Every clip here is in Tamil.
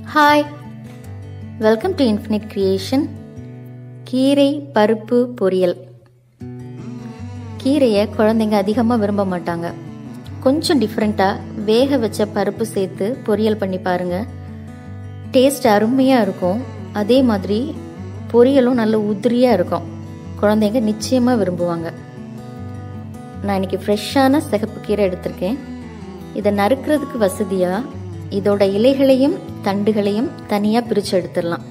hi welcome to Infinite Creation கீரை பருப்பு பொரியல் கீரையை குழந்தைங்க அதிகமாக விரும்ப மாட்டாங்க கொஞ்சம் டிஃப்ரெண்ட்டாக வேக வச்ச பருப்பு சேர்த்து பொரியல் பண்ணி பாருங்கள் டேஸ்ட் அருமையாக இருக்கும் அதே மாதிரி பொரியலும் நல்ல உதிரியாக இருக்கும் குழந்தைங்க நிச்சயமாக விரும்புவாங்க நான் இன்னைக்கு ஃப்ரெஷ்ஷான சிகப்பு கீரை எடுத்திருக்கேன் இதை நறுக்கிறதுக்கு வசதியாக இதோட இலைகளையும் தண்டுகளையும் தனியாக பிரித்து எடுத்துடலாம்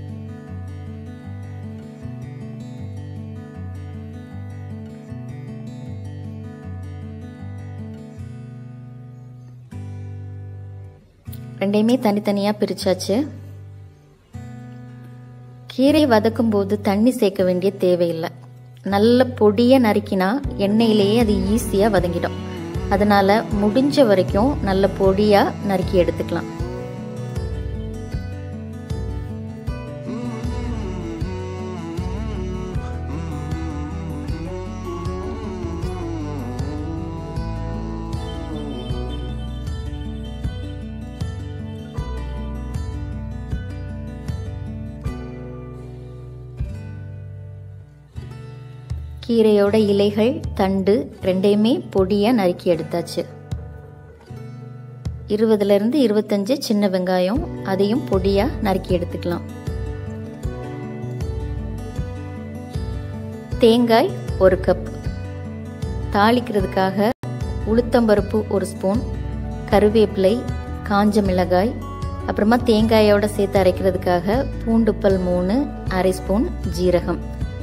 ரெண்டையுமே தனித்தனியாக பிரிச்சாச்சு கீரை வதக்கும் போது தண்ணி சேர்க்க வேண்டிய தேவையில்லை நல்ல பொடியாக நறுக்கினா எண்ணெயிலேயே அது ஈஸியாக வதங்கிடும் அதனால முடிஞ்ச வரைக்கும் நல்ல பொடியாக நறுக்கி எடுத்துக்கலாம் கீரையோட இலைகள் தண்டு ரெண்டையுமே பொடியாக நறுக்கி எடுத்தாச்சு இருபதுலேருந்து இருபத்தஞ்சு சின்ன வெங்காயம் அதையும் பொடியாக நறுக்கி எடுத்துக்கலாம் தேங்காய் ஒரு கப் தாளிக்கிறதுக்காக உளுத்தம்பருப்பு ஒரு ஸ்பூன் கருவேப்பிலை காஞ்ச மிளகாய் அப்புறமா தேங்காயோட சேர்த்து அரைக்கிறதுக்காக பூண்டுப்பல் மூணு அரை ஸ்பூன் ஜீரகம்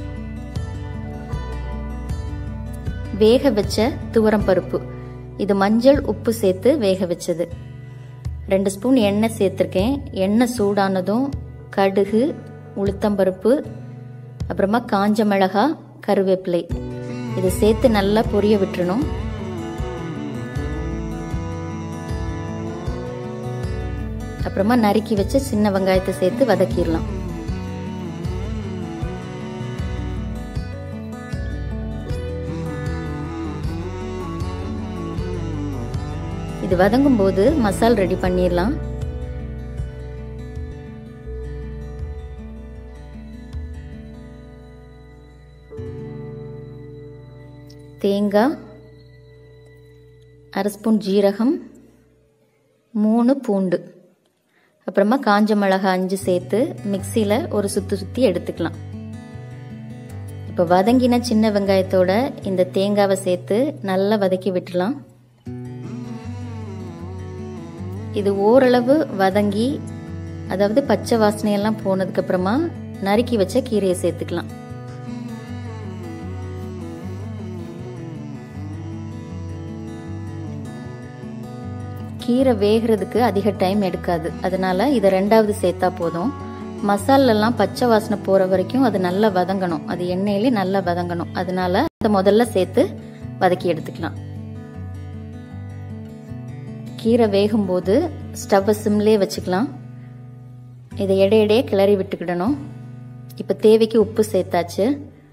வேக வச்ச துவரம் பருப்பு இது மஞ்சள் உப்பு சேர்த்து வேக வச்சது ரெண்டு ஸ்பூன் எண்ணெய் சேர்த்துருக்கேன் எண்ணெய் சூடானதும் கடுகு உளுத்தம்பருப்பு அப்புறமா காஞ்ச மிளகா கருவேப்பிலை இதை சேர்த்து நல்லா பொரிய விட்டுறணும் அப்புறமா நறுக்கி வச்ச சின்ன வெங்காயத்தை சேர்த்து வதக்கிடலாம் இது வதங்கும் போது மசால் ரெடி பண்ணிடலாம் தேங்காய் அரை ஸ்பூன் ஜீரகம் மூணு பூண்டு அப்புறமா காஞ்ச மிளகாய் அஞ்சு சேர்த்து மிக்சியில் ஒரு சுற்றி சுற்றி எடுத்துக்கலாம் இப்போ வதங்கின சின்ன வெங்காயத்தோட இந்த தேங்காவை சேர்த்து நல்லா வதக்கி விட்டுலாம் இது ஓரளவு வதங்கி அதாவது பச்சை வாசனையெல்லாம் போனதுக்கு அப்புறமா நறுக்கி வச்ச கீரையை சேர்த்துக்கலாம் கீரை வேகிறதுக்கு அதிக டைம் எடுக்காது அதனால இதை ரெண்டாவது சேர்த்தா போதும் மசாலெல்லாம் பச்சை வாசனை போகிற வரைக்கும் அது நல்லா வதங்கணும் அது எண்ணெயிலே நல்லா வதங்கணும் அதனால அதை முதல்ல சேர்த்து வதக்கி எடுத்துக்கலாம் கீரை வேகும்போது ஸ்டவ்வை சிம்லே வச்சுக்கலாம் இதை இடையிடையே கிளறி விட்டுக்கிடணும் இப்போ தேவைக்கு உப்பு சேர்த்தாச்சு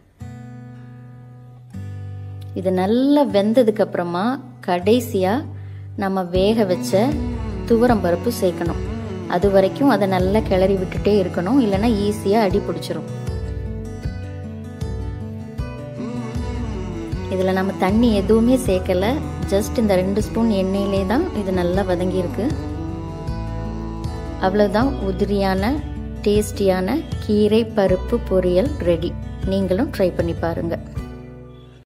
இது நல்லா வெந்ததுக்கு அப்புறமா கடைசியாக நம்ம வேக வச்ச துவரம் பருப்பு சேர்க்கணும் அது வரைக்கும் அதை நல்லா கிளறி விட்டுட்டே இருக்கணும் இல்லைன்னா ஈஸியாக அடி பிடிச்சிரும் இதில் நம்ம தண்ணி எதுவுமே சேர்க்கலை ஜஸ்ட் இந்த ரெண்டு ஸ்பூன் எண்ணெயிலே தான் இது நல்லா வதங்கியிருக்கு அவ்வளோதான் உதிரியான டேஸ்டியான கீரை பருப்பு பொரியல் ரெடி நீங்களும் ட்ரை பண்ணி பாருங்கள்